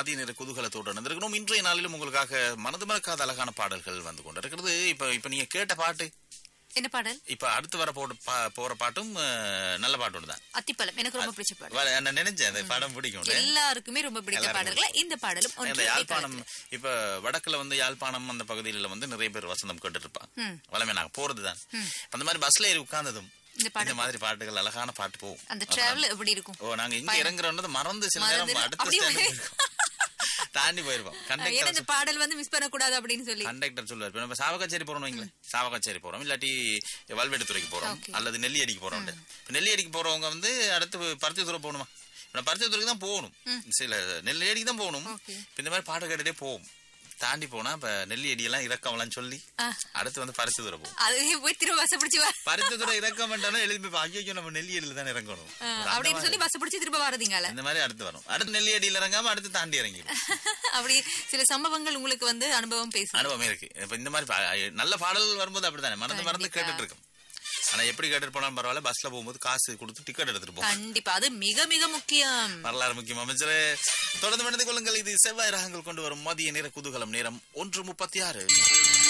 மதிய நேர குதூகலத்தோடு நடந்திருக்கணும் இன்றைய நாளிலும் உங்களுக்காக மனது மறக்காத அழகான பாடல்கள் வந்து கொண்டிருக்கிறது இப்ப இப்ப நீங்க கேட்ட பாட்டு என்ன பாடல் இப்ப அடுத்து வர போட பா- போற பாட்டும் அஹ், நல்ல பாட்டு தான் அத்திப்பழம் எனக்கு ரொம்ப பிடிச்ச பாடல் வ- நான் நினைச்சேன் அந்த படம் பிடிக்கும் எல்லாருக்குமே ரொம்ப பிடித்த எல்லாருக்கும். பாடல்கள் இந்த பாடலும் இந்த ஒன்று யாழ்ப்பாணம் இப்ப வடக்குல வந்து யாழ்ப்பாணம் அந்த பகுதியில வந்து நிறைய பேர் வசந்தம் கேட்டு இருப்பாங்க ம். வளமே நாங்க போறதுதான் அந்த மாதிரி பஸ்ல ஏறி உட்கார்ந்ததும் இந்த இந்த பாடல் மாதிரி பாட்டுகள் அழகான பாட்டு போகும் அந்த டிராவல் எப்படி இருக்கும் ஓ நாங்க இங்க இறங்குறோம்னது மறந்து சில மறந்து நேரம் அடுத்த அப்படியே ஸ்டாண்ட் போயிருக்கோம் தாண்டி போயிருப்போம் ஏன்னா கண்டக்டர் இந்த பாடல் வந்து மிஸ் பண்ணக்கூடாது அப்படின்னு சொல்லி கண்டக்டர் சொல்லுவார் இப்ப நம்ம சாவகச்சேரி போறோம் வைங்களேன் சாவகச்சேரி போறோம் இல்லாட்டி வல்வெடுத்துறைக்கு போறோம் Okay. அல்லது நெல்லியடிக்கு போறோம் இப்ப நெல்லியடிக்கு போறவங்க வந்து அடுத்து பருத்தித்துறை போகணுமா இப்ப பருத்தித்துறைக்கு தான் போகணும் சில நெல்லியடிக்கு தான் போகணும் Okay. இப்ப இந்த மாதிரி பாட்டு கேட்டுட்டே போவோம் தாண்டி போனா இப்ப நெல்லியடி எல்லாம் இறக்கம்லாம் சொல்லி ஆ. அடுத்து வந்து பருத்தித்துறை போகும் அது போய் திரும்ப பஸ் பிடிச்சு வா பருத்தித்துறை இறக்க மாட்டாலும் எழுதி ஐயோ நம்ம நெல்லியடியில தான் இறங்கணும் ஆ, அந்த அப்படின்னு மாதிரி- சொல்லி பஸ் பிடிச்சு திரும்ப வரதுங்கால இந்த மாதிரி அடுத்து வரும் அடுத்து நெல்லியடியில இறங்காம அடுத்து தாண்டி இறங்கிடும் அப்படி சில சம்பவங்கள் உங்களுக்கு வந்து அனுபவம் பேசு அனுபவமே இருக்கு இப்ப இந்த மாதிரி பா- நல்ல பாடல்கள் வரும்போது அப்படித்தானே மறந்து மறந்து கண்டிப்பா. கேட்டுட்டு இருக்கும் ஆனா எப்படி கேட்டுட்டு போனாலும் பரவாயில்ல பஸ்ல போகும்போது காசு கொடுத்து டிக்கெட் எடுத்துட்டு போகும் கண்டிப்பா அது மிக மிக முக்கியம் வரலாறு முக்கியம் அமைச்சரே தொடர்ந்து மனித கொள்ளுங்கள் இது செவ்வாய் ரகங்கள் கொண்டு வரும் மதிய நேர குதூகலம் நேரம் ஒன்று முப்பத்தி ஆறு